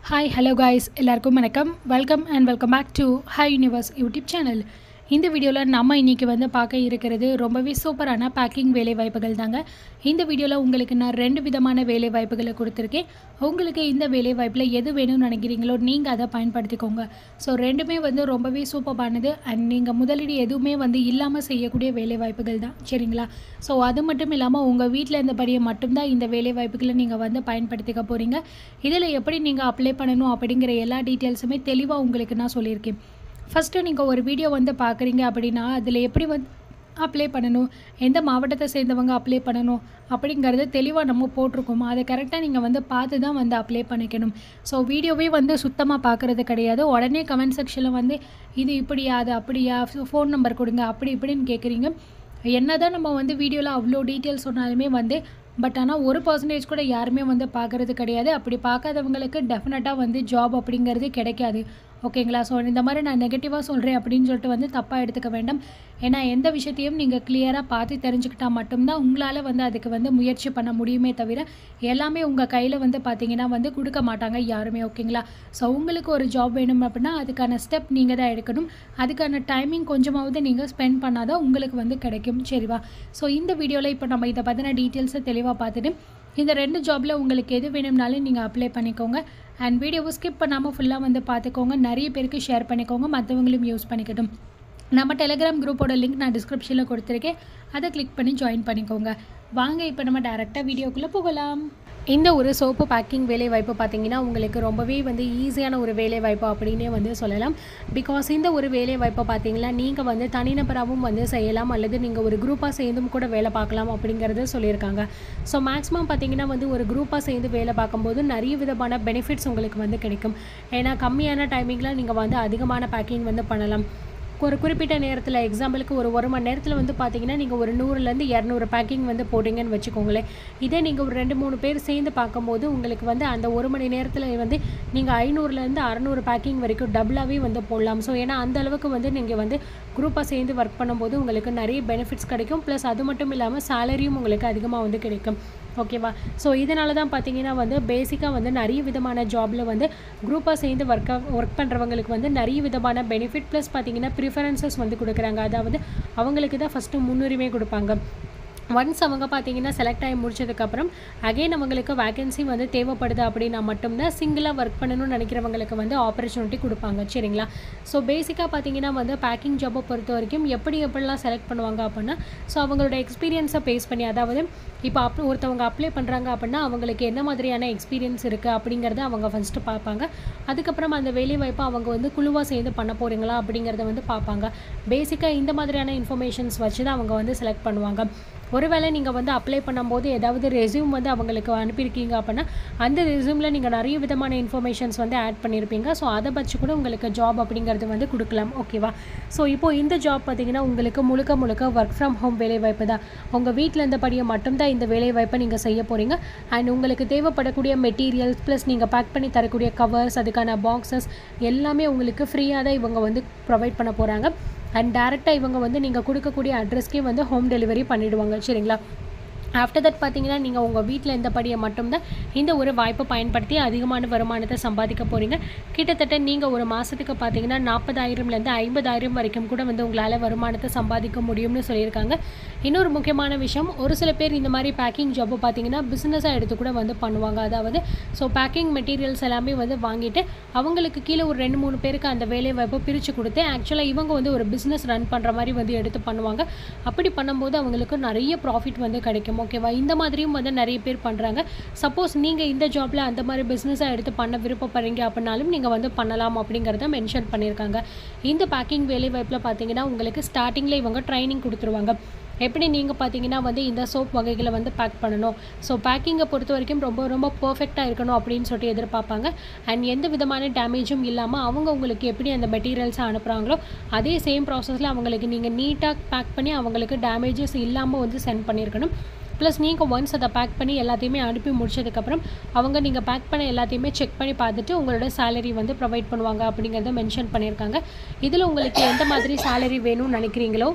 hi hello guys எல்லாருக்கும் வணக்கம் welcome and welcome back to hi universe YouTube channel இந்த வீடியோவில் நம்ம இன்றைக்கி வந்து பார்க்க இருக்கிறது ரொம்பவே சூப்பரான பேக்கிங் வேலை வாய்ப்புகள் தாங்க இந்த வீடியோவில் உங்களுக்கு நான் ரெண்டு விதமான வேலை வாய்ப்புகளை கொடுத்துருக்கேன் உங்களுக்கு இந்த வேலை வாய்ப்பில் எது வேணும்னு நினைக்கிறீங்களோ நீங்கள் அதை பயன்படுத்திக்கோங்க ஸோ ரெண்டுமே வந்து ரொம்பவே சூப்பரானது அண்ட் நீங்கள் முதலீடு எதுவுமே வந்து இல்லாமல் செய்யக்கூடிய வேலை வாய்ப்புகள் தான் சரிங்களா ஸோ அது மட்டும் இல்லாமல் உங்கள் வீட்டில் இருந்தபடியே மட்டும்தான் இந்த வேலை வாய்ப்புகளை நீங்கள் வந்து பயன்படுத்திக்க போகிறீங்க இதில் எப்படி நீங்கள் அப்ளை பண்ணணும் அப்படிங்கிற எல்லா டீட்டெயில்ஸுமே தெளிவாக உங்களுக்கு நான் சொல்லியிருக்கேன் ஃபஸ்ட்டு நீங்கள் ஒரு வீடியோ வந்து பார்க்குறீங்க அப்படின்னா அதில் எப்படி வந்து அப்ளை பண்ணணும் எந்த மாவட்டத்தை சேர்ந்தவங்க அப்ளை பண்ணணும் அப்படிங்கிறது தெளிவாக நம்ம போட்டிருக்கோம் அதை கரெக்டாக நீங்கள் வந்து பார்த்து தான் வந்து அப்ளை பண்ணிக்கணும் ஸோ வீடியோவே வந்து சுத்தமாக பார்க்குறது கிடையாது உடனே கமெண்ட் செக்ஷனில் வந்து இது இப்படியா அது அப்படியா ஃபோன் நம்பர் கொடுங்க அப்படி இப்படின்னு கேட்குறீங்க என்ன தான் நம்ம வந்து வீடியோவில் அவ்வளோ டீட்டெயில்ஸ் சொன்னாலுமே வந்து பட் ஆனால் ஒரு பர்சன்டேஜ் கூட யாருமே வந்து பார்க்குறது கிடையாது அப்படி பார்க்காதவங்களுக்கு டெஃபினட்டாக வந்து ஜாப் அப்படிங்கிறது கிடைக்காது ஓகேங்களா ஸோ இந்த மாதிரி நான் நெகட்டிவாக சொல்கிறேன் அப்படின்னு சொல்லிட்டு வந்து தப்பாக எடுத்துக்க வேண்டாம் ஏன்னா எந்த விஷயத்தையும் நீங்கள் கிளியராக பார்த்து தெரிஞ்சுக்கிட்டால் மட்டும்தான் உங்களால் வந்து அதுக்கு வந்து முயற்சி பண்ண முடியுமே தவிர எல்லாமே உங்கள் கையில் வந்து பார்த்தீங்கன்னா வந்து கொடுக்க மாட்டாங்க யாருமே ஓகேங்களா ஸோ உங்களுக்கு ஒரு ஜாப் வேணும் அப்படின்னா அதுக்கான ஸ்டெப் நீங்கள் தான் எடுக்கணும் அதுக்கான டைமிங் கொஞ்சமாவது நீங்கள் ஸ்பெண்ட் பண்ணால் தான் உங்களுக்கு வந்து கிடைக்கும் சரிவா ஸோ இந்த வீடியோவில் இப்போ நம்ம இதை பற்றின டீட்டெயில்ஸை தெளிவாக பார்த்துட்டு இந்த ரெண்டு ஜாபில் உங்களுக்கு எது வேணும்னாலும் நீங்கள் அப்ளை பண்ணிக்கோங்க அண்ட் வீடியோவை ஸ்கிப் பண்ணாமல் ஃபுல்லாக வந்து பார்த்துக்கோங்க நிறைய பேருக்கு ஷேர் பண்ணிக்கோங்க மற்றவங்களும் யூஸ் பண்ணிக்கட்டும் நம்ம டெலிகிராம் குரூப்போட லிங்க் நான் டிஸ்கிரிப்ஷனில் கொடுத்துருக்கேன் அதை கிளிக் பண்ணி ஜாயின் பண்ணிக்கோங்க வாங்க இப்போ நம்ம டேரெக்டாக வீடியோக்குள்ளே போகலாம் இந்த ஒரு சோப்பு பேக்கிங் வேலை வாய்ப்பு பார்த்தீங்கன்னா உங்களுக்கு ரொம்பவே வந்து ஈஸியான ஒரு வேலை வாய்ப்பு அப்படின்னே வந்து சொல்லலாம் பிகாஸ் இந்த ஒரு வேலை வாய்ப்பை பார்த்தீங்கன்னா நீங்கள் வந்து தனிநபராகவும் வந்து செய்யலாம் அல்லது நீங்கள் ஒரு குரூப்பாக சேர்ந்தும் கூட வேலை பார்க்கலாம் அப்படிங்கிறத சொல்லியிருக்காங்க ஸோ மேக்ஸிமம் பார்த்தீங்கன்னா வந்து ஒரு குரூப்பாக சேர்ந்து வேலை பார்க்கும்போது நிறைய விதமான பெனிஃபிட்ஸ் உங்களுக்கு வந்து கிடைக்கும் ஏன்னா கம்மியான டைமிங்கில் நீங்கள் வந்து அதிகமான பேக்கிங் வந்து பண்ணலாம் ஒரு குறிப்பிட்ட நேரத்தில் எக்ஸாம்பிளுக்கு ஒரு ஒரு மணி நேரத்தில் வந்து பார்த்தீங்கன்னா நீங்கள் ஒரு நூறுலேருந்து இரநூறு பேக்கிங் வந்து போட்டிங்கன்னு வச்சுக்கோங்களேன் இதே நீங்கள் ஒரு ரெண்டு மூணு பேர் சேர்ந்து பார்க்கும்போது உங்களுக்கு வந்து அந்த ஒரு மணி நேரத்தில் வந்து நீங்கள் ஐநூறுலேருந்து அறநூறு பேக்கிங் வரைக்கும் டபுளாகவே வந்து போடலாம் ஸோ ஏன்னா அந்த அளவுக்கு வந்து நீங்கள் வந்து குரூப்பாக சேர்ந்து ஒர்க் பண்ணும்போது உங்களுக்கு நிறைய பெனிஃபிட்ஸ் கிடைக்கும் ப்ளஸ் அது மட்டும் இல்லாமல் சேலரியும் உங்களுக்கு அதிகமாக வந்து கிடைக்கும் ஓகேவா ஸோ இதனால தான் பார்த்தீங்கன்னா வந்து பேசிக்காக வந்து நிறைய விதமான ஜாபில் வந்து குரூப்பாக சேர்ந்து ஒர்க் ஒர்க் பண்ணுறவங்களுக்கு வந்து நிறைய விதமான பெனிஃபிட் ப்ளஸ் பார்த்தீங்கன்னா ப்ரிஃபரன்சஸ் வந்து கொடுக்குறாங்க அதாவது அவங்களுக்கு தான் ஃபஸ்ட்டு முன்னுரிமை கொடுப்பாங்க ஒன்ஸ் அவங்க பார்த்தீங்கன்னா செலக்ட் ஆகி முடிச்சதுக்கப்புறம் அகைன் அவங்களுக்கு வேகன்சி வந்து தேவைப்படுது அப்படின்னா மட்டும்தான் சிங்கிளாக ஒர்க் பண்ணணும்னு நினைக்கிறவங்களுக்கு வந்து ஆப்பர்ச்சுனிட்டி கொடுப்பாங்க சரிங்களா ஸோ பேசிக்காக பார்த்தீங்கன்னா வந்து பேக்கிங் ஜாப்பை பொறுத்த வரைக்கும் எப்படி எப்படிலாம் செலக்ட் பண்ணுவாங்க அப்படின்னா ஸோ அவங்களோட எக்ஸ்பீரியன்ஸை பேஸ் பண்ணி அதாவது இப்போ அப் ஒருத்தவங்க அப்ளை பண்ணுறாங்க அப்படின்னா அவங்களுக்கு என்ன மாதிரியான எக்ஸ்பீரியன்ஸ் இருக்குது அப்படிங்கிறத அவங்க ஃபஸ்ட்டு பார்ப்பாங்க அதுக்கப்புறம் அந்த வேலைவாய்ப்பை அவங்க வந்து குழுவாக சேர்ந்து பண்ண போகிறீங்களா அப்படிங்கிறத வந்து பார்ப்பாங்க பேசிக்காக இந்த மாதிரியான இன்ஃபர்மேஷன்ஸ் வச்சு தான் அவங்க வந்து செலக்ட் பண்ணுவாங்க ஒருவேளை நீங்கள் வந்து அப்ளை பண்ணும்போது ஏதாவது ரெஸ்யூம் வந்து அவங்களுக்கு அனுப்பியிருக்கீங்க அப்படின்னா அந்த ரெஸ்யூமில் நீங்கள் நிறைய விதமான இன்ஃபர்மேஷன்ஸ் வந்து ஆட் பண்ணியிருப்பீங்க ஸோ அதை வச்சு கூட உங்களுக்கு ஜாப் அப்படிங்கிறது வந்து கொடுக்கலாம் ஓகேவா ஸோ இப்போது இந்த ஜாப் பார்த்தீங்கன்னா உங்களுக்கு முழுக்க முழுக்க ஒர்க் ஃப்ரம் ஹோம் வேலைவாய்ப்பு தான் உங்கள் வீட்டில் இருந்தபடியே மட்டும்தான் இந்த வேலைவாய்ப்பை நீங்கள் செய்ய போகிறீங்க அண்ட் உங்களுக்கு தேவைப்படக்கூடிய மெட்டீரியல்ஸ் ப்ளஸ் நீங்கள் பேக் பண்ணி தரக்கூடிய கவர்ஸ் அதுக்கான பாக்ஸஸ் எல்லாமே உங்களுக்கு ஃப்ரீயாக தான் இவங்க வந்து ப்ரொவைட் பண்ண போகிறாங்க அண்ட் டேரெக்டாக இவங்க வந்து நீங்கள் கொடுக்கக்கூடிய அட்ரஸ்க்கே வந்து ஹோம் டெலிவரி பண்ணிவிடுவாங்க சரிங்களா ஆஃப்டர் தட் பார்த்தீங்கன்னா நீங்கள் உங்கள் வீட்டில் இருந்தபடியை மட்டும்தான் இந்த ஒரு வாய்ப்பை பயன்படுத்தி அதிகமான வருமானத்தை சம்பாதிக்க போகிறீங்க கிட்டத்தட்ட நீங்கள் ஒரு மாதத்துக்கு பார்த்தீங்கன்னா நாற்பதாயிரம்லேருந்து ஐம்பதாயிரம் வரைக்கும் கூட வந்து உங்களால் வருமானத்தை சம்பாதிக்க முடியும்னு சொல்லியிருக்காங்க இன்னொரு முக்கியமான விஷயம் ஒரு சில பேர் இந்த மாதிரி பேக்கிங் ஜாப்பு பார்த்தீங்கன்னா பிஸ்னஸாக எடுத்து கூட வந்து பண்ணுவாங்க அதாவது ஸோ பேக்கிங் மெட்டீரியல்ஸ் எல்லாமே வந்து வாங்கிட்டு அவங்களுக்கு கீழே ஒரு ரெண்டு மூணு பேருக்கு அந்த வேலை வாய்ப்பை பிரித்து கொடுத்து ஆக்சுவலாக இவங்க வந்து ஒரு பிஸ்னஸ் ரன் பண்ணுற மாதிரி வந்து எடுத்து பண்ணுவாங்க அப்படி பண்ணும்போது அவங்களுக்கு நிறைய ப்ராஃபிட் வந்து கிடைக்கும் ஓகேவா இந்த மாதிரியும் வந்து நிறைய பேர் பண்ணுறாங்க சப்போஸ் நீங்கள் இந்த ஜாப்பில் அந்த மாதிரி பிஸ்னஸாக எடுத்து பண்ண விருப்பப்படுறீங்க அப்படின்னாலும் நீங்கள் வந்து பண்ணலாம் அப்படிங்கிறத மென்ஷன் பண்ணியிருக்காங்க இந்த பேக்கிங் வேலை வாய்ப்பில் பார்த்தீங்கன்னா உங்களுக்கு ஸ்டார்டிங்கில் இவங்க ட்ரைனிங் கொடுத்துருவாங்க எப்படி நீங்கள் பார்த்தீங்கன்னா வந்து இந்த சோப் வகைகளை வந்து பேக் பண்ணணும் ஸோ பேக்கிங்கை பொறுத்த வரைக்கும் ரொம்ப ரொம்ப பர்ஃபெக்டாக இருக்கணும் அப்படின்னு சொல்லிட்டு எதிர்பார்ப்பாங்க அண்ட் எந்த விதமான டேமேஜும் இல்லாமல் அவங்க உங்களுக்கு எப்படி அந்த மெட்டீரியல்ஸை அனுப்புகிறாங்களோ அதே சேம் ப்ராசஸில் அவங்களுக்கு நீங்கள் நீட்டாக பேக் பண்ணி அவங்களுக்கு டேமேஜஸ் இல்லாமல் வந்து சென்ட் பண்ணியிருக்கணும் ப்ளஸ் நீங்கள் ஒன்ஸ் அதை பேக் பண்ணி எல்லாத்தையுமே அனுப்பி முடிச்சதுக்கப்புறம் அவங்க நீங்கள் பேக் பண்ண எல்லாத்தையுமே செக் பண்ணி பார்த்துட்டு உங்களோட சேலரி வந்து ப்ரொவைட் பண்ணுவாங்க அப்படிங்கிறத மென்ஷன் பண்ணியிருக்காங்க இதில் உங்களுக்கு எந்த மாதிரி சேலரி வேணும்னு நினைக்கிறீங்களோ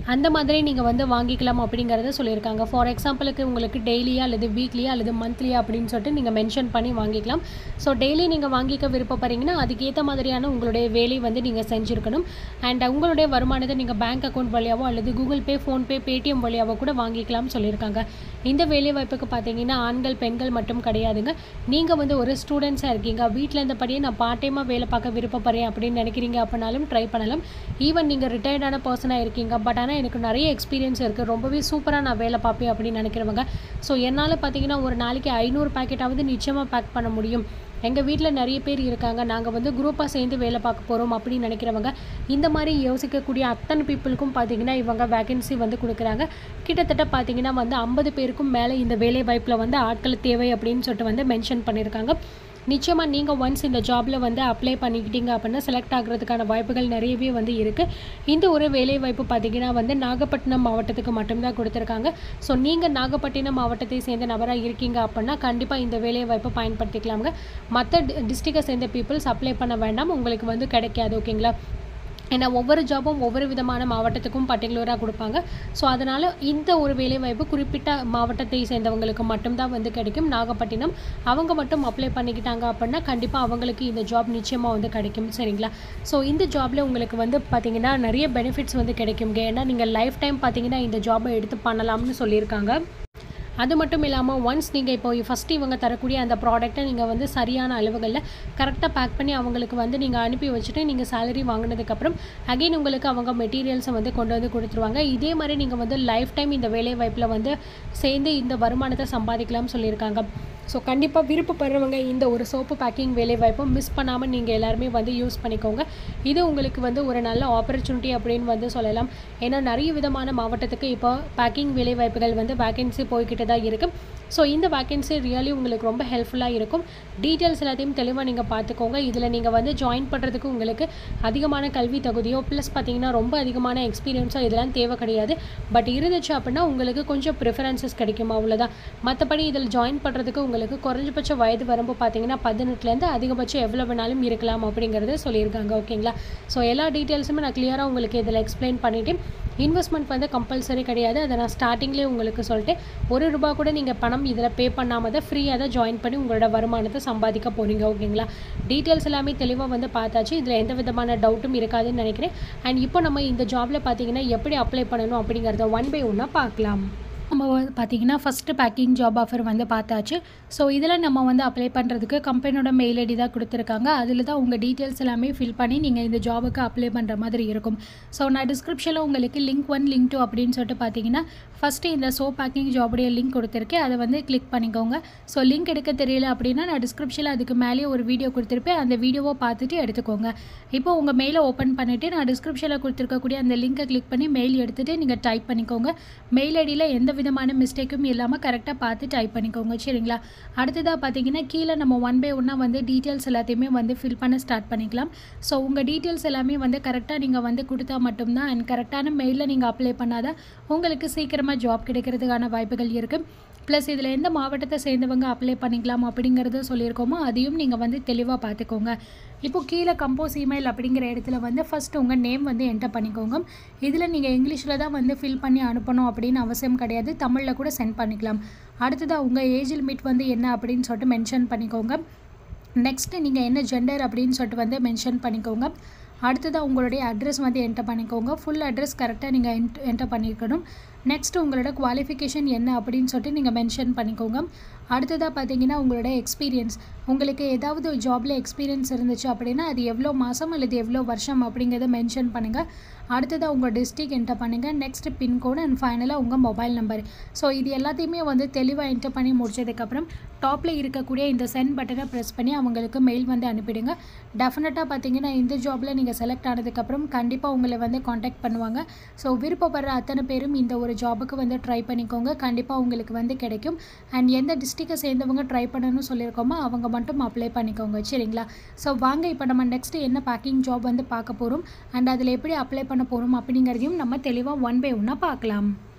அந்த மாதிரி நீங்கள் வந்து வாங்கிக்கலாம் அப்படிங்கிறத சொல்லியிருக்காங்க ஃபார் எக்ஸாம்பிளுக்கு உங்களுக்கு டெய்லியா அல்லது வீக்லியா அல்லது மந்த்லியா அப்படின்னு சொல்லிட்டு நீங்கள் மென்ஷன் பண்ணி வாங்கிக்கலாம் ஸோ டெய்லி நீங்கள் வாங்கிக்க விருப்பப்படுறீங்கன்னா அதுக்கேற்ற மாதிரியான உங்களுடைய வேலை வந்து நீங்கள் செஞ்சுருக்கணும் அண்ட் உங்களுடைய வருமானத்தை நீங்கள் பேங்க் அக்கௌண்ட் வழியாவோ அல்லது கூகுள் பே ஃபோன்பே பேடிஎம் வழியாவோ கூட வாங்கிக்கலாம்னு சொல்லியிருக்காங்க இந்த வேலை வாய்ப்புக்கு பார்த்தீங்கன்னா ஆண்கள் பெண்கள் மட்டும் கிடையாதுங்க நீங்கள் வந்து ஒரு ஸ்டூடெண்ட்ஸாக இருக்கீங்க வீட்டில் இருந்தபடியே நான் பார்ட் டைமாக வேலை பார்க்க விருப்பப்படுறேன் அப்படின்னு நினைக்கிறீங்க அப்படின்னாலும் ட்ரை பண்ணலாம் ஈவன் நீங்கள் ரிட்டையர்டான பர்சனாக இருக்கீங்க பட் ஆனால் எனக்கு நிறைய எக்ஸ்பீரியன்ஸ் இருக்குது ரொம்பவே சூப்பராக நான் வேலை பார்ப்பேன் அப்படின்னு நினைக்கிறவங்க ஸோ என்னால் பார்த்தீங்கன்னா ஒரு நாளைக்கு ஐநூறு பேக்கெட்டாவது நிச்சயமாக பேக் பண்ண முடியும் எங்கள் வீட்டில் நிறைய பேர் இருக்காங்க நாங்கள் வந்து குரூப்பாக சேர்ந்து வேலை பார்க்க போகிறோம் அப்படின்னு நினைக்கிறவங்க இந்த மாதிரி யோசிக்கக்கூடிய அத்தனை பீப்புளுக்கும் பார்த்தீங்கன்னா இவங்க வேகன்சி வந்து கொடுக்குறாங்க கிட்டத்தட்ட பார்த்தீங்கன்னா வந்து ஐம்பது பேருக்கும் மேலே இந்த வேலை வாய்ப்பில் வந்து ஆட்கள் தேவை அப்படின்னு சொல்லிட்டு வந்து மென்ஷன் பண்ணியிருக்காங்க நிச்சயமாக நீங்கள் ஒன்ஸ் இந்த ஜாபில் வந்து அப்ளை பண்ணிக்கிட்டீங்க அப்படின்னா செலக்ட் ஆகிறதுக்கான வாய்ப்புகள் நிறையவே வந்து இருக்குது இந்த ஒரு வேலை வாய்ப்பு பார்த்தீங்கன்னா வந்து நாகப்பட்டினம் மாவட்டத்துக்கு மட்டும்தான் கொடுத்துருக்காங்க ஸோ நீங்கள் நாகப்பட்டினம் மாவட்டத்தை சேர்ந்த நபராக இருக்கீங்க அப்படின்னா கண்டிப்பாக இந்த வேலை வாய்ப்பை பயன்படுத்திக்கலாங்க மற்ற டிஸ்ட்ரிக்டை சேர்ந்த பீப்புள்ஸ் அப்ளை பண்ண வேண்டாம் உங்களுக்கு வந்து கிடைக்காது ஓகேங்களா ஏன்னா ஒவ்வொரு ஜாபும் ஒவ்வொரு விதமான மாவட்டத்துக்கும் பர்டிகுலராக கொடுப்பாங்க ஸோ அதனால் இந்த ஒரு வேலைவாய்ப்பு குறிப்பிட்ட மாவட்டத்தை சேர்ந்தவங்களுக்கு மட்டும்தான் வந்து கிடைக்கும் நாகப்பட்டினம் அவங்க மட்டும் அப்ளை பண்ணிக்கிட்டாங்க அப்படின்னா கண்டிப்பாக அவங்களுக்கு இந்த ஜாப் நிச்சயமாக வந்து கிடைக்கும் சரிங்களா ஸோ இந்த ஜாபில் உங்களுக்கு வந்து பார்த்திங்கன்னா நிறைய பெனிஃபிட்ஸ் வந்து கிடைக்குங்க ஏன்னா நீங்கள் லைஃப் டைம் பார்த்தீங்கன்னா இந்த ஜாபை எடுத்து பண்ணலாம்னு சொல்லியிருக்காங்க அது மட்டும் இல்லாமல் ஒன்ஸ் நீங்கள் இப்போ ஃபஸ்ட்டு இவங்க தரக்கூடிய அந்த ப்ராடக்ட்டை நீங்கள் வந்து சரியான அளவுகளில் கரெக்டாக பேக் பண்ணி அவங்களுக்கு வந்து நீங்கள் அனுப்பி வச்சுட்டு நீங்கள் சேலரி வாங்கினதுக்கப்புறம் அகைன் உங்களுக்கு அவங்க மெட்டீரியல்ஸை வந்து கொண்டு வந்து கொடுத்துருவாங்க இதே மாதிரி நீங்கள் வந்து லைஃப் டைம் இந்த வேலை வாய்ப்பில் வந்து சேர்ந்து இந்த வருமானத்தை சம்பாதிக்கலாம்னு சொல்லியிருக்காங்க ஸோ கண்டிப்பாக விருப்பப்படுறவங்க இந்த ஒரு சோப்பு பேக்கிங் வேலை வாய்ப்பும் மிஸ் பண்ணாமல் நீங்கள் எல்லாருமே வந்து யூஸ் பண்ணிக்கோங்க இது உங்களுக்கு வந்து ஒரு நல்ல ஆப்பர்ச்சுனிட்டி அப்படின்னு வந்து சொல்லலாம் ஏன்னா நிறைய விதமான மாவட்டத்துக்கு இப்போ பேக்கிங் வேலை வாய்ப்புகள் வந்து வேகன்சி போய்கிட்டு தான் இருக்குது ஸோ இந்த வேகன்சி ரியலி உங்களுக்கு ரொம்ப ஹெல்ப்ஃபுல்லாக இருக்கும் டீட்டெயில்ஸ் எல்லாத்தையும் தெளிவாக நீங்கள் பார்த்துக்கோங்க இதில் நீங்கள் வந்து ஜாயின் பண்ணுறதுக்கு உங்களுக்கு அதிகமான கல்வி தகுதியோ ப்ளஸ் பார்த்தீங்கன்னா ரொம்ப அதிகமான எக்ஸ்பீரியன்ஸோ இதெல்லாம் தேவை கிடையாது பட் இருந்துச்சு அப்படின்னா உங்களுக்கு கொஞ்சம் ப்ரிஃபரன்சஸ் கிடைக்கும் அவ்வளோதான் மற்றபடி இதில் ஜாயின் பண்ணுறதுக்கு உங்களுக்கு குறைஞ்சபட்ச வயது வரம்பு பார்த்தீங்கன்னா பதினெட்டுலேருந்து அதிகபட்சம் எவ்வளோ வேணாலும் இருக்கலாம் அப்படிங்கிறத சொல்லியிருக்காங்க ஓகேங்களா ஸோ எல்லா டீட்டெயில்ஸுமே நான் கிளியராக உங்களுக்கு இதில் எக்ஸ்பிளைன் பண்ணிவிட்டு இன்வெஸ்ட்மெண்ட் வந்து கம்பல்சரி கிடையாது அதை நான் ஸ்டார்டிங்லேயே உங்களுக்கு சொல்லிட்டு ஒரு ரூபா கூட நீங்கள் பணம் இதில் பே பண்ணாமல் தான் ஃப்ரீயாக தான் ஜாயின் பண்ணி உங்களோட வருமானத்தை சம்பாதிக்க போகிறீங்க ஓகேங்களா டீட்டெயில்ஸ் எல்லாமே தெளிவாக வந்து பார்த்தாச்சு இதில் எந்த விதமான டவுட்டும் இருக்காதுன்னு நினைக்கிறேன் அண்ட் இப்போ நம்ம இந்த ஜாபில் பார்த்தீங்கன்னா எப்படி அப்ளை பண்ணணும் அப்படிங்கிறத ஒன் பை ஒன்னாக பார்க்கலாம் நம்ம வந்து பார்த்தீங்கன்னா ஃபஸ்ட்டு பேக்கிங் ஜாப் ஆஃபர் வந்து பார்த்தாச்சு ஸோ இதில் நம்ம வந்து அப்ளை பண்ணுறதுக்கு கம்பெனியோட மெயில் ஐடி தான் கொடுத்துருக்காங்க அதில் தான் உங்கள் டீட்டெயில்ஸ் எல்லாமே ஃபில் பண்ணி நீங்கள் இந்த ஜாபுக்கு அப்ளை பண்ணுற மாதிரி இருக்கும் ஸோ நான் டிஸ்கிரிப்ஷனில் உங்களுக்கு லிங்க் ஒன் லிங்க் டூ அப்படின்னு சொல்லிட்டு பார்த்தீங்கன்னா ஃபஸ்ட்டு இந்த சோ பேக்கிங் ஜாபுடைய லிங்க் கொடுத்துருக்கேன் அதை வந்து கிளிக் பண்ணிக்கோங்க ஸோ லிங்க் எடுக்க தெரியல அப்படின்னா நான் டிஸ்கிரிப்ஷனில் அதுக்கு மேலேயே ஒரு வீடியோ கொடுத்துருப்பேன் அந்த வீடியோவை பார்த்துட்டு எடுத்துக்கோங்க இப்போ உங்கள் மெயிலை ஓப்பன் பண்ணிவிட்டு நான் டிஸ்கிரிப்ஷனில் கொடுத்துருக்கக்கூடிய அந்த லிங்கை கிளிக் பண்ணி மெயில் எடுத்துகிட்டு நீங்கள் டைப் பண்ணிக்கோங்க மெயில் ஐடியில் எந்த விதமான மிஸ்டேக்கும் இல்லாமல் கரெக்டாக பார்த்து டைப் பண்ணிக்கோங்க சரிங்களா அடுத்ததாக பார்த்தீங்கன்னா கீழே நம்ம ஒன் பை ஒன்னாக வந்து டீட்டெயில்ஸ் எல்லாத்தையுமே வந்து ஃபில் பண்ண ஸ்டார்ட் பண்ணிக்கலாம் ஸோ உங்கள் டீட்டெயில்ஸ் எல்லாமே வந்து கரெக்டாக நீங்கள் வந்து கொடுத்தா மட்டும்தான் அண்ட் கரெக்டான மெயிலில் நீங்கள் அப்ளை பண்ணாதான் உங்களுக்கு சீக்கிரமாக ஜாப் கிடைக்கிறதுக்கான வாய்ப்புகள் இருக்குது ப்ளஸ் இதில் எந்த மாவட்டத்தை சேர்ந்தவங்க அப்ளை பண்ணிக்கலாம் அப்படிங்கிறத சொல்லியிருக்கோமோ அதையும் நீங்கள் வந்து தெளிவாக பார்த்துக்கோங்க இப்போ கீழே கம்போஸ் இமெயில் அப்படிங்கிற இடத்துல வந்து ஃபஸ்ட் உங்கள் நேம் வந்து என்டர் பண்ணிக்கோங்க இதில் நீங்கள் இங்கிலீஷில் தான் வந்து ஃபில் பண்ணி அனுப்பணும் அப்படின்னு அவசியம் கிடையாது தமிழில் கூட சென்ட் பண்ணிக்கலாம் அடுத்ததாக உங்கள் ஏஜ் லிமிட் வந்து என்ன அப்படின்னு சொல்லிட்டு மென்ஷன் பண்ணிக்கோங்க நெக்ஸ்ட்டு நீங்கள் என்ன ஜெண்டர் அப்படின்னு சொல்லிட்டு வந்து மென்ஷன் பண்ணிக்கோங்க அடுத்ததாக உங்களுடைய அட்ரஸ் வந்து என்டர் பண்ணிக்கோங்க ஃபுல் அட்ரஸ் கரெக்டாக நீங்கள் என்ட் என்டர் பண்ணியிருக்கணும் நெக்ஸ்ட் உங்களோட குவாலிஃபிகேஷன் என்ன அப்படின்னு சொல்லிட்டு நீங்கள் மென்ஷன் பண்ணிக்கோங்க அடுத்ததாக பார்த்தீங்கன்னா உங்களோட எக்ஸ்பீரியன்ஸ் உங்களுக்கு ஏதாவது ஜாபில் எக்ஸ்பீரியன்ஸ் இருந்துச்சு அப்படின்னா அது எவ்வளோ மாதம் அல்லது எவ்வளோ வருஷம் அப்படிங்கிறத மென்ஷன் பண்ணுங்கள் அடுத்ததாக உங்கள் டிஸ்ட்ரிக் என்டர் பண்ணுங்கள் நெக்ஸ்ட் பின்கோடு அண்ட் ஃபைனலாக உங்கள் மொபைல் நம்பர் ஸோ இது எல்லாத்தையுமே வந்து தெளிவாக என்டர் பண்ணி முடிச்சதுக்கப்புறம் டாப்பில் இருக்கக்கூடிய இந்த சென்ட் பட்டனை ப்ரெஸ் பண்ணி அவங்களுக்கு மெயில் வந்து அனுப்பிடுங்க டெஃபினட்டாக பார்த்தீங்கன்னா இந்த ஜாபில் நீங்கள் செலக்ட் ஆனதுக்கப்புறம் கண்டிப்பாக உங்களை வந்து காண்டாக்ட் பண்ணுவாங்க ஸோ விருப்பப்படுற அத்தனை பேரும் இந்த ஒரு ஜாபுக்கு வந்து ட்ரை பண்ணிக்கோங்க கண்டிப்பாக உங்களுக்கு வந்து கிடைக்கும் அண்ட் எந்த டிஸ்ட்ரிக்டை சேர்ந்தவங்க ட்ரை பண்ணணும்னு சொல்லியிருக்கோமோ அவங்க மட்டும் அப்ளை பண்ணிக்கோங்க சரிங்களா ஸோ வாங்க இப்போ நம்ம நெக்ஸ்ட்டு என்ன பேக்கிங் ஜாப் வந்து பார்க்க போகிறோம் அண்ட் அதில் எப்படி அப்ளை பண்ண போகிறோம் அப்படிங்கிறதையும் நம்ம தெளிவாக ஒன் பை ஒன்னாக பார்க்கலாம்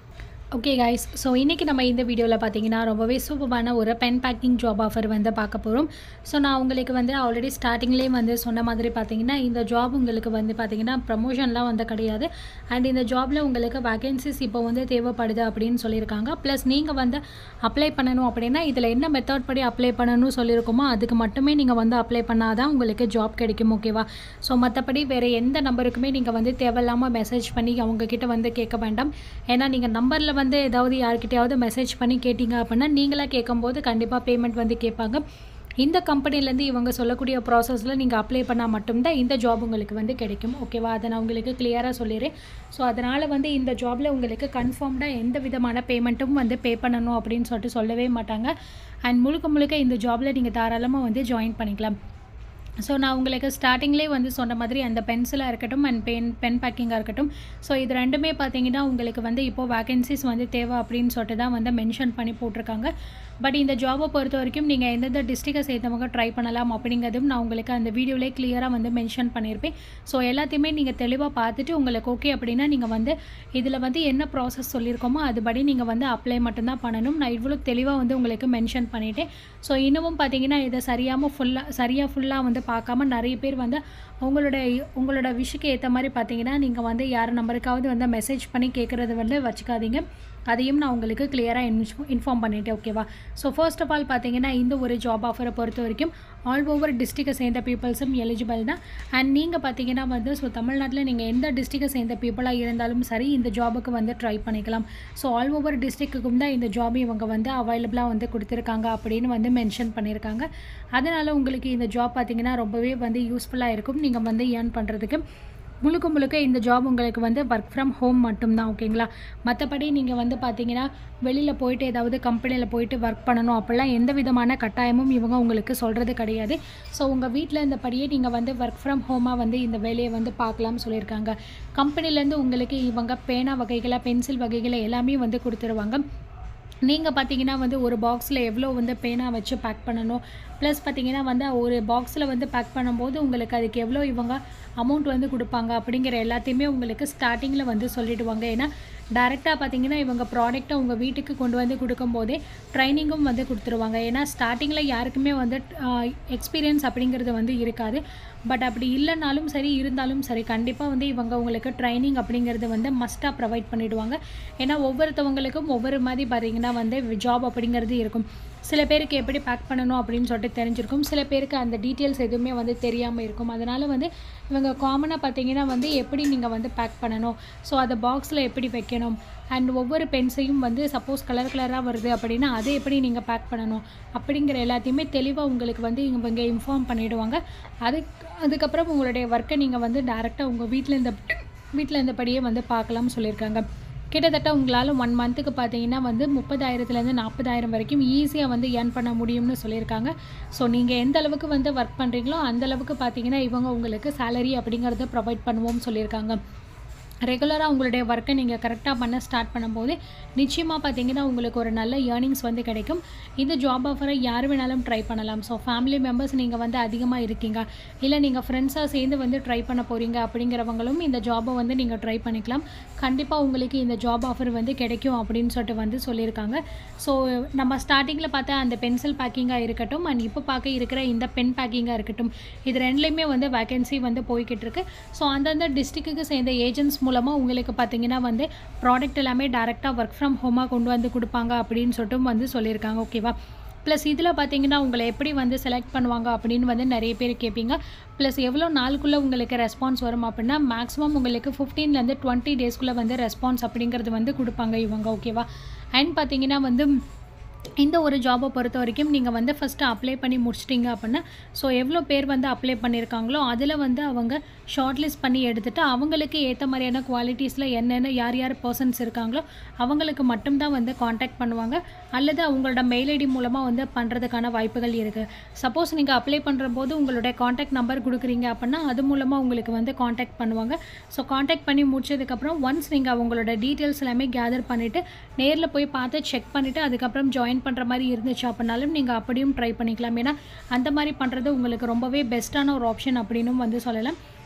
ஓகே கைஸ் ஸோ இன்றைக்கி நம்ம இந்த வீடியோவில் பார்த்தீங்கன்னா ரொம்பவே சூப்பரான ஒரு பென் பேக்கிங் ஜாப் ஆஃபர் வந்து பார்க்க போகிறோம் ஸோ நான் உங்களுக்கு வந்து ஆல்ரெடி ஸ்டார்டிங்லேயே வந்து சொன்ன மாதிரி பார்த்தீங்கன்னா இந்த ஜாப் உங்களுக்கு வந்து பார்த்தீங்கன்னா ப்ரமோஷன்லாம் வந்து கிடையாது அண்ட் இந்த ஜாபில் உங்களுக்கு வேகன்சிஸ் இப்போ வந்து தேவைப்படுது அப்படின்னு சொல்லியிருக்காங்க ப்ளஸ் நீங்கள் வந்து அப்ளை பண்ணணும் அப்படின்னா இதில் என்ன மெத்தட் படி அப்ளை பண்ணணும்னு சொல்லியிருக்கோமோ அதுக்கு மட்டுமே நீங்கள் வந்து அப்ளை பண்ணாதான் உங்களுக்கு ஜாப் கிடைக்கும் ஓகேவா ஸோ மற்றபடி வேறு எந்த நம்பருக்குமே நீங்கள் வந்து தேவையில்லாமல் மெசேஜ் பண்ணி அவங்கக்கிட்ட வந்து கேட்க வேண்டாம் ஏன்னா நீங்கள் நம்பரில் வந்து ஏதாவது யார்கிட்டயாவது மெசேஜ் பண்ணி கேட்டிங்க அப்படின்னா நீங்களாக கேட்கும்போது கண்டிப்பாக பேமெண்ட் வந்து கேட்பாங்க இந்த கம்பெனிலேருந்து இவங்க சொல்லக்கூடிய ப்ராசஸில் நீங்கள் அப்ளை பண்ணால் மட்டும்தான் இந்த ஜாப் உங்களுக்கு வந்து கிடைக்கும் ஓகேவா அதை நான் உங்களுக்கு கிளியராக சொல்லிடுறேன் ஸோ அதனால் வந்து இந்த ஜாபில் உங்களுக்கு கன்ஃபார்ம்டாக எந்த விதமான பேமெண்ட்டும் வந்து பே பண்ணணும் அப்படின்னு சொல்லிட்டு சொல்லவே மாட்டாங்க அண்ட் முழுக்க முழுக்க இந்த ஜாபில் நீங்கள் தாராளமாக வந்து ஜாயின் பண்ணிக்கலாம் ஸோ நான் உங்களுக்கு ஸ்டார்டிங்லேயே வந்து சொன்ன மாதிரி அந்த பென்சிலாக இருக்கட்டும் அண்ட் பென் பென் பேக்கிங்காக இருக்கட்டும் ஸோ இது ரெண்டுமே பார்த்தீங்கன்னா உங்களுக்கு வந்து இப்போது வேகன்சிஸ் வந்து தேவை அப்படின்னு சொல்லிட்டு தான் வந்து மென்ஷன் பண்ணி போட்டிருக்காங்க பட் இந்த ஜாபை பொறுத்த வரைக்கும் நீங்கள் எந்தெந்த டிஸ்ட்ரிக்டை சேர்ந்தவங்க ட்ரை பண்ணலாம் அப்படிங்கிறதும் நான் உங்களுக்கு அந்த வீடியோலேயே கிளியராக வந்து மென்ஷன் பண்ணியிருப்பேன் ஸோ எல்லாத்தையுமே நீங்கள் தெளிவாக பார்த்துட்டு உங்களுக்கு ஓகே அப்படின்னா நீங்கள் வந்து இதில் வந்து என்ன ப்ராசஸ் சொல்லியிருக்கோமோ அதுபடி நீங்கள் வந்து அப்ளை மட்டும்தான் பண்ணணும் நான் இவ்வளோ தெளிவாக வந்து உங்களுக்கு மென்ஷன் பண்ணிட்டேன் ஸோ இன்னமும் பார்த்தீங்கன்னா இதை சரியாமல் ஃபுல்லாக சரியாக ஃபுல்லாக வந்து பார்க்காம நிறைய பேர் வந்து உங்களோட உங்களோட விஷுக்கு ஏற்ற மாதிரி பார்த்தீங்கன்னா நீங்கள் வந்து யார் நம்பருக்காவது வந்து மெசேஜ் பண்ணி கேட்குறது வந்து வச்சுக்காதீங்க அதையும் நான் உங்களுக்கு கிளியராக இன்ஃப் இன்ஃபார்ம் பண்ணிட்டேன் ஓகேவா ஸோ ஃபர்ஸ்ட் ஆஃப் ஆல் பார்த்தீங்கன்னா இந்த ஒரு ஜாப் ஆஃபரை பொறுத்த வரைக்கும் ஆல் ஓவர் டிஸ்ட்ரிக்டை சேர்ந்த பீப்புள்ஸும் எலிஜிபிள் தான் அண்ட் நீங்கள் பார்த்தீங்கன்னா வந்து ஸோ தமிழ்நாட்டில் நீங்கள் எந்த டிஸ்ட்ரிக்டை சேர்ந்த பீப்புளாக இருந்தாலும் சரி இந்த ஜாபுக்கு வந்து ட்ரை பண்ணிக்கலாம் ஸோ ஆல் ஓவர் டிஸ்ட்ரிக்ட்டுக்கும் தான் இந்த ஜாப் இவங்க வந்து அவைலபிளாக வந்து கொடுத்துருக்காங்க அப்படின்னு வந்து மென்ஷன் பண்ணியிருக்காங்க அதனால் உங்களுக்கு இந்த ஜாப் பார்த்தீங்கன்னா ரொம்பவே வந்து யூஸ்ஃபுல்லாக இருக்கும் நீங்கள் வந்து ஏர்ன் பண்ணுறதுக்கு முழுக்க முழுக்க இந்த ஜாப் உங்களுக்கு வந்து ஒர்க் ஃப்ரம் ஹோம் மட்டும்தான் ஓகேங்களா மற்றபடி நீங்கள் வந்து பார்த்தீங்கன்னா வெளியில் போயிட்டு ஏதாவது கம்பெனியில் போயிட்டு ஒர்க் பண்ணணும் அப்படிலாம் எந்த விதமான கட்டாயமும் இவங்க உங்களுக்கு சொல்கிறது கிடையாது ஸோ உங்கள் வீட்டில் இருந்தபடியே நீங்கள் வந்து ஒர்க் ஃப்ரம் ஹோமாக வந்து இந்த வேலையை வந்து பார்க்கலாம்னு சொல்லியிருக்காங்க கம்பெனிலேருந்து உங்களுக்கு இவங்க பேனா வகைகளை பென்சில் வகைகளை எல்லாமே வந்து கொடுத்துருவாங்க நீங்கள் பார்த்தீங்கன்னா வந்து ஒரு பாக்ஸில் எவ்வளோ வந்து பேனா வச்சு பேக் பண்ணணும் ப்ளஸ் பார்த்தீங்கன்னா வந்து ஒரு பாக்ஸில் வந்து பேக் பண்ணும்போது உங்களுக்கு அதுக்கு எவ்வளோ இவங்க அமௌண்ட் வந்து கொடுப்பாங்க அப்படிங்கிற எல்லாத்தையுமே உங்களுக்கு ஸ்டார்டிங்கில் வந்து சொல்லிவிடுவாங்க ஏன்னா டேரெக்டாக பார்த்தீங்கன்னா இவங்க ப்ராடக்ட்டை உங்கள் வீட்டுக்கு கொண்டு வந்து கொடுக்கும்போதே ட்ரைனிங்கும் வந்து கொடுத்துருவாங்க ஏன்னா ஸ்டார்டிங்கில் யாருக்குமே வந்து எக்ஸ்பீரியன்ஸ் அப்படிங்கிறது வந்து இருக்காது பட் அப்படி இல்லைனாலும் சரி இருந்தாலும் சரி கண்டிப்பாக வந்து இவங்க உங்களுக்கு ட்ரைனிங் அப்படிங்கிறது வந்து மஸ்ட்டாக ப்ரொவைட் பண்ணிவிடுவாங்க ஏன்னா ஒவ்வொருத்தவங்களுக்கும் ஒவ்வொரு மாதிரி பார்த்தீங்கன்னா வந்து ஜாப் அப்படிங்கிறது இருக்கும் சில பேருக்கு எப்படி பேக் பண்ணணும் அப்படின்னு சொல்லிட்டு தெரிஞ்சிருக்கும் சில பேருக்கு அந்த டீட்டெயில்ஸ் எதுவுமே வந்து தெரியாமல் இருக்கும் அதனால் வந்து இவங்க காமனாக பார்த்தீங்கன்னா வந்து எப்படி நீங்கள் வந்து பேக் பண்ணணும் ஸோ அதை பாக்ஸில் எப்படி வைக்கணும் அண்ட் ஒவ்வொரு பென்ஸையும் வந்து சப்போஸ் கலர் கலராக வருது அப்படின்னா அதை எப்படி நீங்கள் பேக் பண்ணணும் அப்படிங்கிற எல்லாத்தையுமே தெளிவாக உங்களுக்கு வந்து இவங்க இன்ஃபார்ம் பண்ணிவிடுவாங்க அதுக்கு அதுக்கப்புறம் உங்களுடைய ஒர்க்கை நீங்கள் வந்து டேரெக்டாக உங்கள் வீட்டில் இந்த வீட்டில் இருந்தபடியே வந்து பார்க்கலாம்னு சொல்லியிருக்காங்க கிட்டத்தட்ட உங்களால் ஒன் மந்த்துக்கு பார்த்தீங்கன்னா வந்து முப்பதாயிரத்துலேருந்து நாற்பதாயிரம் வரைக்கும் ஈஸியாக வந்து ஏர்ன் பண்ண முடியும்னு சொல்லியிருக்காங்க ஸோ நீங்கள் எந்த அளவுக்கு வந்து ஒர்க் பண்ணுறீங்களோ அந்த அளவுக்கு பார்த்தீங்கன்னா இவங்க உங்களுக்கு சேலரி அப்படிங்கிறத ப்ரொவைட் பண்ணுவோம்னு சொல்லியிருக்காங்க ரெகுலராக உங்களுடைய ஒர்க்கை நீங்கள் கரெக்டாக பண்ண ஸ்டார்ட் பண்ணும்போது நிச்சயமாக பார்த்தீங்கன்னா உங்களுக்கு ஒரு நல்ல ஏர்னிங்ஸ் வந்து கிடைக்கும் இந்த ஜாப் ஆஃபரை யார் வேணாலும் ட்ரை பண்ணலாம் ஸோ ஃபேமிலி மெம்பர்ஸ் நீங்கள் வந்து அதிகமாக இருக்கீங்க இல்லை நீங்கள் ஃப்ரெண்ட்ஸாக சேர்ந்து வந்து ட்ரை பண்ண போகிறீங்க அப்படிங்கிறவங்களும் இந்த ஜாபை வந்து நீங்கள் ட்ரை பண்ணிக்கலாம் கண்டிப்பாக உங்களுக்கு இந்த ஜாப் ஆஃபர் வந்து கிடைக்கும் அப்படின்னு சொல்லிட்டு வந்து சொல்லியிருக்காங்க ஸோ நம்ம ஸ்டார்டிங்கில் பார்த்தா அந்த பென்சில் பேக்கிங்காக இருக்கட்டும் அண்ட் இப்போ பார்க்க இருக்கிற இந்த பென் பேக்கிங்காக இருக்கட்டும் இது ரெண்டுலேயுமே வந்து வேகன்சி வந்து போய்கிட்டு இருக்கு ஸோ அந்தந்த டிஸ்ட்ரிக்ட்டுக்கு சேர்ந்த ஏஜென்ட்ஸ் மூலமாக உங்களுக்கு பார்த்தீங்கன்னா வந்து ப்ராடக்ட் எல்லாமே டேரெக்டாக ஒர்க் ஃப்ரம் ஹோமாக கொண்டு வந்து கொடுப்பாங்க அப்படின்னு சொல்லிட்டு வந்து சொல்லியிருக்காங்க ஓகேவா ப்ளஸ் இதில் பார்த்தீங்கன்னா உங்களை எப்படி வந்து செலக்ட் பண்ணுவாங்க அப்படின்னு வந்து நிறைய பேர் கேட்பீங்க ப்ளஸ் எவ்வளோ நாளுக்குள்ளே உங்களுக்கு ரெஸ்பான்ஸ் வரும் அப்படின்னா மேக்ஸிமம் உங்களுக்கு ஃபிஃப்டீன்லேருந்து டுவெண்ட்டி டேஸ்க்குள்ளே வந்து ரெஸ்பான்ஸ் அப்படிங்கிறது வந்து கொடுப்பாங்க இவங்க ஓகேவா அண்ட் பார்த்தீங்கன்னா வந்து இந்த ஒரு ஜாபை பொறுத்த வரைக்கும் நீங்கள் வந்து ஃபஸ்ட்டு அப்ளை பண்ணி முடிச்சிட்டிங்க அப்படின்னா ஸோ எவ்வளோ பேர் வந்து அப்ளை பண்ணியிருக்காங்களோ அதில் வந்து அவங்க ஷார்ட் லிஸ்ட் பண்ணி எடுத்துகிட்டு அவங்களுக்கு ஏற்ற மாதிரியான குவாலிட்டிஸில் என்னென்ன யார் யார் பர்சன்ஸ் இருக்காங்களோ அவங்களுக்கு மட்டும்தான் வந்து காண்டாக்ட் பண்ணுவாங்க அல்லது அவங்களோட மெயில் ஐடி மூலமாக வந்து பண்ணுறதுக்கான வாய்ப்புகள் இருக்குது சப்போஸ் நீங்கள் அப்ளை பண்ணுற போது உங்களுடைய காண்டாக்ட் நம்பர் கொடுக்குறீங்க அப்படின்னா அது மூலமாக உங்களுக்கு வந்து காண்டாக்ட் பண்ணுவாங்க ஸோ காண்டாக்ட் பண்ணி முடிச்சதுக்கப்புறம் ஒன்ஸ் நீங்கள் அவங்களோட டீட்டெயில்ஸ் எல்லாமே கேதர் பண்ணிவிட்டு நேரில் போய் பார்த்து செக் பண்ணிவிட்டு அதுக்கப்புறம் ஜாயின் பண்ணுற மாதிரி இருந்துச்சு அப்படின்னாலும் நீங்கள் அப்படியும் ட்ரை பண்ணிக்கலாம் ஏன்னா அந்த மாதிரி பண்ணுறது உங்களுக்கு ரொம்பவே பெஸ்ட்டான ஒரு ஆப்ஷன் அப்படின்னும் வந்து சொல்லலாம்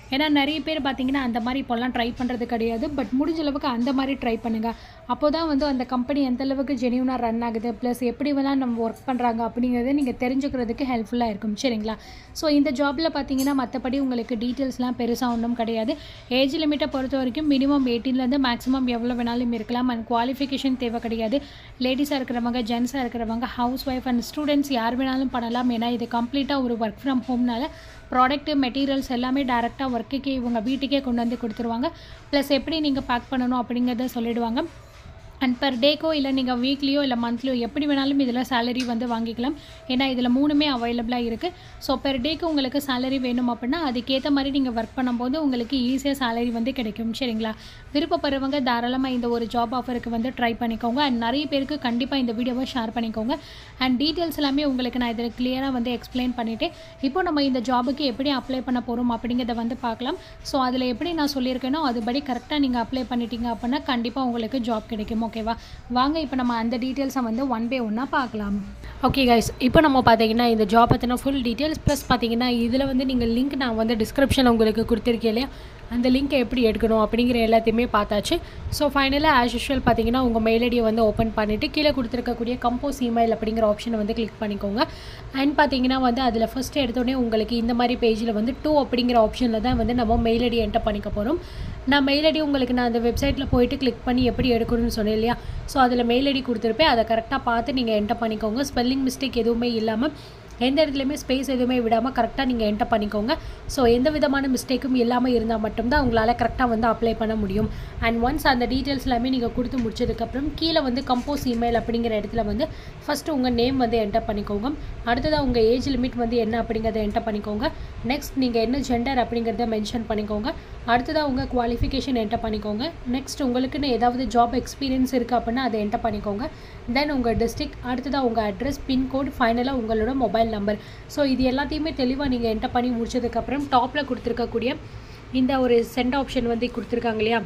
ஏன்னா நிறைய பேர் பார்த்தீங்கன்னா அந்த மாதிரி இப்போல்லாம் ட்ரை பண்ணுறது கிடையாது பட் முடிஞ்ச அளவுக்கு அந்த மாதிரி ட்ரை பண்ணுங்கள் அப்போ தான் வந்து அந்த கம்பெனி எந்த அளவுக்கு ஜெனியூனாக ரன் ஆகுது ப்ளஸ் எப்படி வேணால் நம்ம ஒர்க் பண்ணுறாங்க அப்படிங்கிறத நீங்கள் தெரிஞ்சுக்கிறதுக்கு ஹெல்ப்ஃபுல்லாக இருக்கும் சரிங்களா ஸோ இந்த ஜாபில் பார்த்தீங்கன்னா மற்றபடி உங்களுக்கு டீட்டெயில்ஸ்லாம் பெருசாக ஒன்றும் கிடையாது ஏஜ் லிமிட்டை பொறுத்த வரைக்கும் மினிமம் எயிட்டீன்லேருந்து மேக்ஸிமம் எவ்வளோ வேணாலும் இருக்கலாம் அண்ட் குவாலிஃபிகேஷன் தேவை கிடையாது லேடிஸாக இருக்கிறவங்க ஜென்ஸாக இருக்கிறவங்க ஹவுஸ் ஒய்ஃப் அண்ட் ஸ்டூடெண்ட்ஸ் யார் வேணாலும் பண்ணலாம் ஏன்னா இது கம்ப்ளீட்டாக ஒரு ஒர்க் ஃப்ரம் ஹோம்னால ப்ராடக்ட்டு மெட்டீரியல்ஸ் எல்லாமே டேரெக்டாக ஒர்க்குக்கே இவங்க வீட்டுக்கே கொண்டு வந்து கொடுத்துருவாங்க ப்ளஸ் எப்படி நீங்கள் பேக் பண்ணணும் அப்படிங்கிறத சொல்லிடுவாங்க அண்ட் பர் டேக்கோ இல்லை நீங்கள் வீக்லியோ இல்லை மந்த்லியோ எப்படி வேணாலும் இதில் சேலரி வந்து வாங்கிக்கலாம் ஏன்னா இதில் மூணுமே அவைலபிளாக இருக்குது ஸோ பெர் டேக்கு உங்களுக்கு சேலரி வேணும் அப்படின்னா அதுக்கேற்ற மாதிரி நீங்கள் ஒர்க் பண்ணும்போது உங்களுக்கு ஈஸியாக சேலரி வந்து கிடைக்கும் சரிங்களா விருப்பப்படுறவங்க தாராளமாக இந்த ஒரு ஜாப் ஆஃபருக்கு வந்து ட்ரை பண்ணிக்கோங்க அண்ட் நிறைய பேருக்கு கண்டிப்பாக இந்த வீடியோவை ஷேர் பண்ணிக்கோங்க அண்ட் டீட்டெயில்ஸ் எல்லாமே உங்களுக்கு நான் இதில் கிளியராக வந்து எக்ஸ்பிளைன் பண்ணிவிட்டேன் இப்போ நம்ம இந்த ஜாபுக்கு எப்படி அப்ளை பண்ண போகிறோம் அப்படிங்கிறத வந்து பார்க்கலாம் ஸோ அதில் எப்படி நான் சொல்லியிருக்கேனோ அதுபடி கரெக்டாக நீங்கள் அப்ளை பண்ணிட்டீங்க அப்படின்னா கண்டிப்பாக உங்களுக்கு ஜாப் கிடைக்கும் ஓகேவா வாங்க இப்போ நம்ம அந்த டீட்டெயில்ஸை வந்து ஒன் பை ஒன்னாக பார்க்கலாம் ஓகே கைஸ் இப்போ நம்ம பார்த்தீங்கன்னா இந்த ஜாப் பற்றின ஃபுல் டீட்டெயில்ஸ் ப்ளஸ் பார்த்தீங்கன்னா இதில் வந்து நீங்கள் லிங்க் நான் வந்து டிஸ்கிரிப்ஷனில் உங்களுக்கு கொடுத்துருக்கேன் இல்லையா அந்த லிங்க்கை எப்படி எடுக்கணும் அப்படிங்கிற எல்லாத்தையுமே பார்த்தாச்சு ஸோ ஃபைனலாக ஆஸ் யூஷுவல் பார்த்தீங்கன்னா உங்கள் மெயில் ஐடியை வந்து ஓப்பன் பண்ணிவிட்டு கீழே கொடுத்துருக்கக்கூடிய கம்போஸ் இமெயில் அப்படிங்கிற ஆப்ஷனை வந்து கிளிக் பண்ணிக்கோங்க அண்ட் பார்த்தீங்கன்னா வந்து அதில் ஃபஸ்ட் எடுத்தோடனே உங்களுக்கு இந்த மாதிரி பேஜில் வந்து டூ அப்படிங்கிற ஆப்ஷனில் தான் வந்து நம்ம மெயில் ஐடி என்டர் பண்ணிக்க போகிறோம் நான் மெயில் ஐடி உங்களுக்கு நான் அந்த வெப்சைட்டில் போயிட்டு கிளிக் பண்ணி எப்படி எடுக்கணும்னு சொன்னேன் இல்லையா ஸோ அதில் மெயில் ஐடி கொடுத்துருப்பேன் அதை கரெக்டாக பார்த்து நீங்கள் என்டர் பண்ணிக்கோங்க ஸ்பெல்லிங் மிஸ்டேக் எதுவுமே இல்லாமல் எந்த இடத்துலையுமே ஸ்பேஸ் எதுவுமே விடாமல் கரெக்டாக நீங்கள் என்டர் பண்ணிக்கோங்க ஸோ எந்த விதமான மிஸ்டேக்கும் இல்லாமல் இருந்தால் மட்டும்தான் உங்களால் கரெக்டாக வந்து அப்ளை பண்ண முடியும் அண்ட் ஒன்ஸ் அந்த டீட்டெயில்ஸ் எல்லாமே நீங்கள் கொடுத்து முடிச்சதுக்கப்புறம் கீழே வந்து கம்போஸ் இமெயில் அப்படிங்கிற இடத்துல வந்து ஃபஸ்ட்டு உங்கள் நேம் வந்து என்டர் பண்ணிக்கோங்க அடுத்ததாக உங்கள் ஏஜ் லிமிட் வந்து என்ன அப்படிங்கிறத என்டர் பண்ணிக்கோங்க நெக்ஸ்ட் நீங்கள் என்ன ஜெண்டர் அப்படிங்கிறத மென்ஷன் பண்ணிக்கோங்க அடுத்ததாக உங்கள் குவாலிஃபிகேஷன் என்டர் பண்ணிக்கோங்க நெக்ஸ்ட் உங்களுக்குன்னு ஏதாவது ஜாப் எக்ஸ்பீரியன்ஸ் இருக்குது அப்படின்னா அதை என்டர் பண்ணிக்கோங்க தென் உங்கள் டிஸ்ட்ரிக்ட் அடுத்ததாக உங்கள் அட்ரஸ் பின்கோட் ஃபைனலாக உங்களோட மொபைல் நம்பர் ஸோ இது எல்லாத்தையுமே தெளிவாக நீங்கள் என்டர் பண்ணி முடிச்சதுக்கப்புறம் டாப்பில் கொடுத்துருக்கக்கூடிய இந்த ஒரு சென்ட் ஆப்ஷன் வந்து கொடுத்துருக்காங்க இல்லையா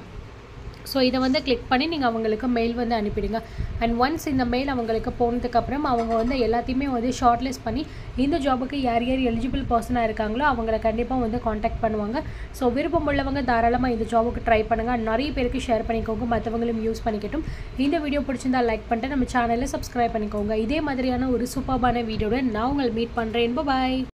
ஸோ இதை வந்து கிளிக் பண்ணி நீங்கள் அவங்களுக்கு மெயில் வந்து அனுப்பிடுங்க அண்ட் ஒன்ஸ் இந்த மெயில் அவங்களுக்கு போனதுக்கப்புறம் அவங்க வந்து எல்லாத்தையுமே வந்து ஷார்ட்லிஸ்ட் பண்ணி இந்த ஜாபுக்கு யார் யார் எலிஜிபிள் பர்சனாக இருக்காங்களோ அவங்கள கண்டிப்பாக வந்து காண்டாக்ட் பண்ணுவாங்க ஸோ விருப்பம் உள்ளவங்க தாராளமாக இந்த ஜாபுக்கு ட்ரை பண்ணுங்கள் நிறைய பேருக்கு ஷேர் பண்ணிக்கோங்க மற்றவங்களும் யூஸ் பண்ணிக்கட்டும் இந்த வீடியோ பிடிச்சிருந்தா லைக் பண்ணிட்டு நம்ம சேனலை சப்ஸ்கிரைப் பண்ணிக்கோங்க இதே மாதிரியான ஒரு சூப்பர்பான வீடியோட நான் உங்களை மீட் பண்ணுறேன் பாய்